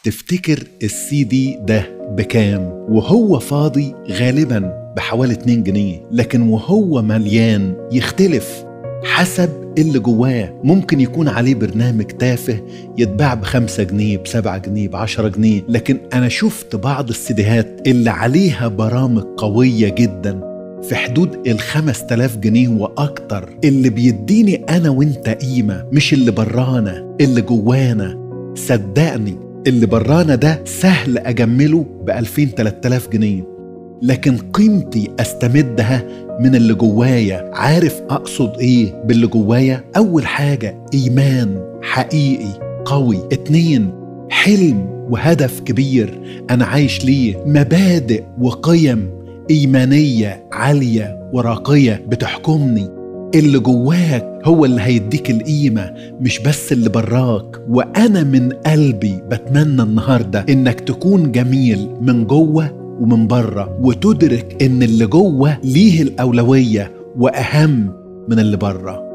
تفتكر السي دي ده بكام وهو فاضي غالبا بحوالي 2 جنيه لكن وهو مليان يختلف حسب اللي جواه ممكن يكون عليه برنامج تافه يتباع بخمسة جنيه بسبعة جنيه بعشرة جنيه لكن أنا شفت بعض السيديهات اللي عليها برامج قوية جدا في حدود الخمس تلاف جنيه وأكتر اللي بيديني أنا وإنت قيمة مش اللي برانا اللي جوانا صدقني اللي برانا ده سهل أجمله بألفين تلات تلاف جنيه لكن قيمتي استمدها من اللي جوايا عارف اقصد ايه باللي جوايا اول حاجه ايمان حقيقي قوي اتنين حلم وهدف كبير انا عايش ليه مبادئ وقيم ايمانيه عاليه وراقيه بتحكمني اللي جواك هو اللي هيديك القيمة مش بس اللي براك وأنا من قلبي بتمنى النهاردة إنك تكون جميل من جوه ومن بره وتدرك ان اللي جوه ليه الاولويه واهم من اللي بره